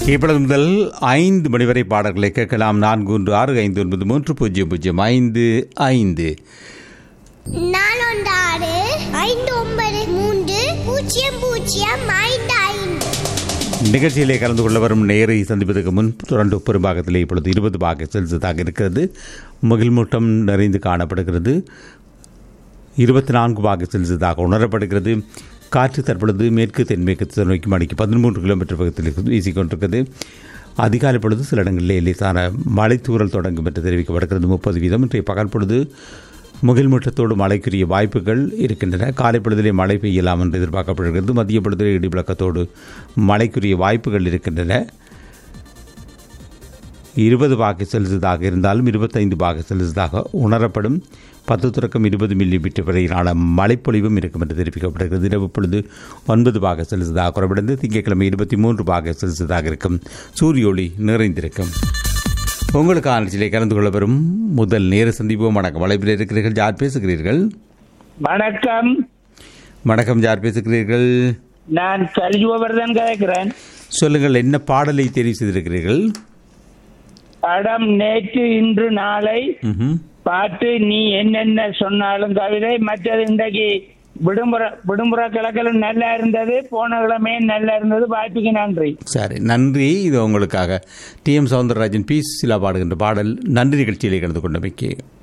இப்பொழுது முதல் ஐந்து மணி வரை பாடல்களை கேட்கலாம் நான்கு ஒன்று ஆறு ஐந்து ஒன்பது மூன்று பூஜ்ஜியம் பூஜ்ஜியம் ஐந்து ஐந்து நாலொன்று ஆறு ஐந்து ஒன்பது மூன்று பூஜ்ஜியம் பூஜ்ஜியம் ஐந்து ஐந்து நிகழ்ச்சியிலே கலந்து கொள்ள வரும் நேரை சந்திப்பதற்கு முன் தொடர்ந்து பெரும்பாகத்திலே இப்பொழுது இருபது பாக செல்சியஸாக இருக்கிறது மகிழ்மூட்டம் நிறைந்து காணப்படுகிறது இருபத்தி நான்கு பாக செல்சியஸாக உணரப்படுகிறது காற்று தற்பொழுது மேற்கு தென்மேற்கு திசை நோக்கி மணிக்கு பதிமூன்று கிலோமீட்டர் வேகத்தில் வீசிக்கொண்டிருக்கிறது அதிகாலை பொழுது சில இடங்களில் லேசான மழைத்தூறல் தொடங்கும் என்று தெரிவிக்கப்படுகிறது முப்பது வீதம் இன்றைய பகல் பொழுது முகில்மூட்டத்தோடு மழைக்குரிய வாய்ப்புகள் இருக்கின்றன காலை பொழுதிலே மழை பெய்யலாம் என்று எதிர்பார்க்கப்படுகிறது மதிய பொழுதிலே இடிவிளக்கத்தோடு மழைக்குரிய வாய்ப்புகள் இருக்கின்றன இருபது பாக செல்சியஸாக இருந்தாலும் இருபத்தைந்து பாக செல்சியஸாக உணரப்படும் பத்து தொடக்கம் இருபது மில்லி மீட்டர் வரையிலான மழைப்பொழிவும் இருக்கும் என்று தெரிவிக்கப்படுகிறது இரவு பொழுது ஒன்பது பாக செல்சியஸாக குறைவடைந்து திங்கட்கிழமை இருபத்தி மூன்று பாக செல்சியஸாக இருக்கும் சூரிய ஒளி நிறைந்திருக்கும் உங்களுக்கான நிகழ்ச்சியிலே கலந்து கொள்ள வரும் முதல் நேர சந்திப்போம் வணக்கம் வளைப்பில் இருக்கிறீர்கள் யார் பேசுகிறீர்கள் வணக்கம் வணக்கம் யார் பேசுகிறீர்கள் நான் கலிஜுவர்தன் கேட்கிறேன் சொல்லுங்கள் என்ன பாடலை தெரிவு செய்திருக்கிறீர்கள் படம் நேற்று இன்று நாளை ம்ஹும். பாட்டு நீ என்னென்ன சொன்னாலும் கவிதை மற்றது இன்றைக்கு விடுமுறை விடுமுறை கிழக்கிலும் நல்லா இருந்தது போன கிழமை நல்லா இருந்தது வாய்ப்புக்கு நன்றி சரி நன்றி இது உங்களுக்காக டி எம் சவுந்தரராஜன் பி சிலா பாடுகின்ற பாடல் நன்றி நிகழ்ச்சியிலே கலந்து கொண்டமைக்கு